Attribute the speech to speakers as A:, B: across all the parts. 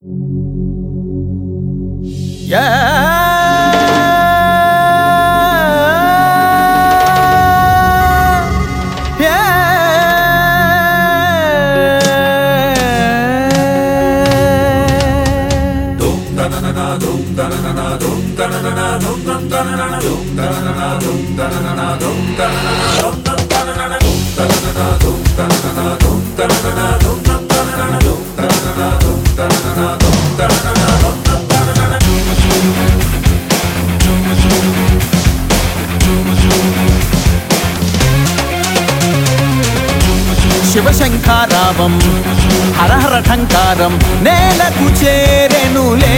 A: శివశంఖారావం హరహర ఠంకారం నేలకు చేరెనులే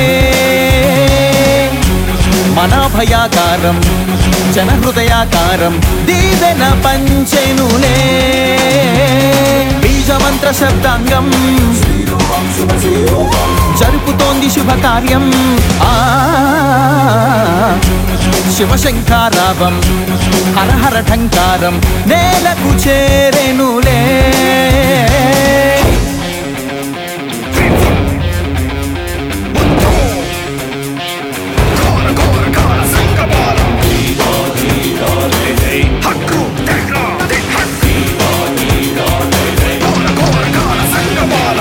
A: మన భయాకారం జన హృదయాకారం దీవెన పంచెనులే బీజమంత్ర శబ్దాంగం జరుపుతోంది శుభకార్యం ఆ శివశంకారావం హరహర ఠంకారం నేలకు చేరెనులే
B: హక్కు తెగ హక్కు కోర కోర కాల సంగమాల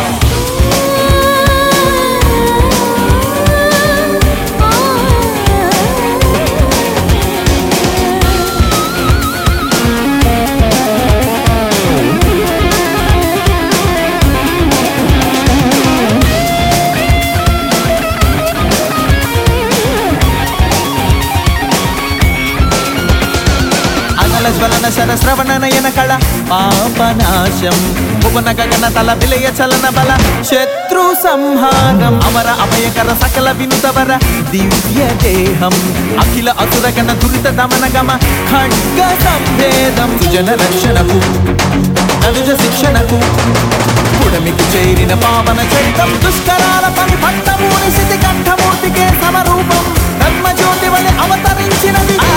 A: అనల జ్వలన శరశ్రవణ నయన కళ పాపనాశం భువన గగన తల విలయ చలన బల శత్రు సంహారం అమర అభయకర సకల వినుతవర దివ్య దేహం అఖిల అసురగణ దురిత దమన గమ ఖడ్గ సంభేదం సుజన రక్షణకు అనుజ శిక్షణకు పుడమికి చేరిన పావన చైతం దుష్కరాల పని పట్టమూని స్థితి కంఠమూర్తికే సమరూపం ధర్మజ్యోతి వలె అవతరించినది ఆ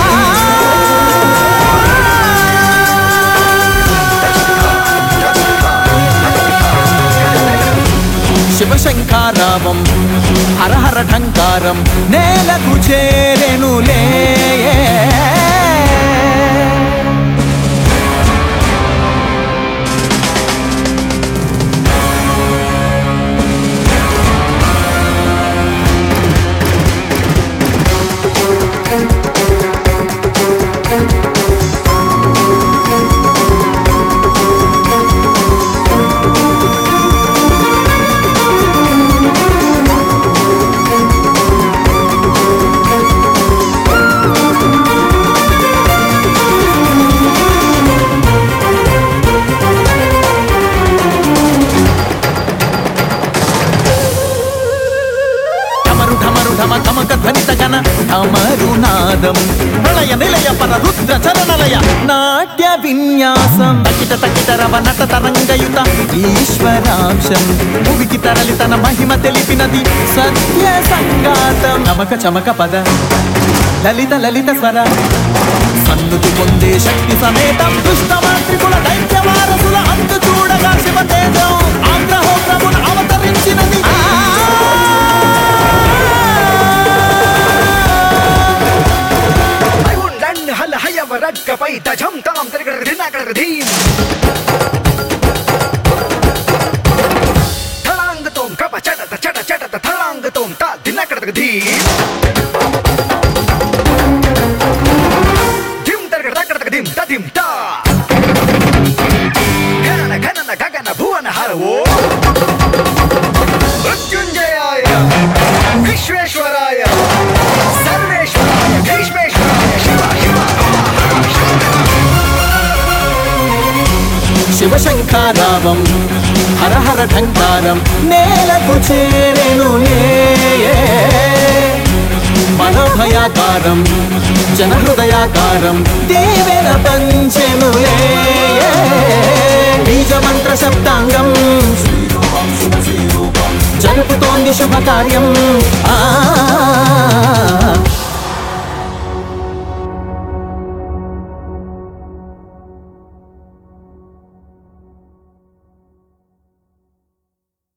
A: శివశంకారావం హరహర ఠంకారం నేలకు చేరెనులే ఢమరు ఢమరు ఢమ కమక ధ్వనిత గణ ఢమరునాదం ప్రళయ నిలయ పర రుద్ర చరణలయ నాట్య విన్యాసం తకిట తకిట రవ నట తరంగయుత ఈశ్వరాంశం భువికి తరలి తన మహిమ తెలిపినది సత్య సంగాతం చమక చమక పద లలిత లలిత స్వర సన్నుతి పొందే శక్తి సమేతం దుష్ట మాంత్రికుల దైత్య వారసుల అంతు చూడగా శివ తేజం ఆగ్రహోగ్రమున అవతరించినది ఆ
B: ఐవుండన్ హల హయవ రడ్కపై తజం తాం తిరగడ దినగడ ధీం థళాంగతోం కప చటత చట చటత థళాంగతోం తా దినగడ ధీం ధిం తిరగడ తగడ ధిం తధిం తా గణన గణన గగన భువన హరవో మృత్యుంజయాయ విశ్వేశ్వరాయ సర్వేశ్వరాయ భీష్మేశ్వరాయ శివ శివ
A: శివశంఖారావం హరహర ఠంకారం నేలకు చేరెనులే మనోభయాకారం జనహృదయాకారం దేవెన పంచెనులే బీజమంత్ర శబ్దాంగం జరుపుతోంది శుభకార్యం ఆ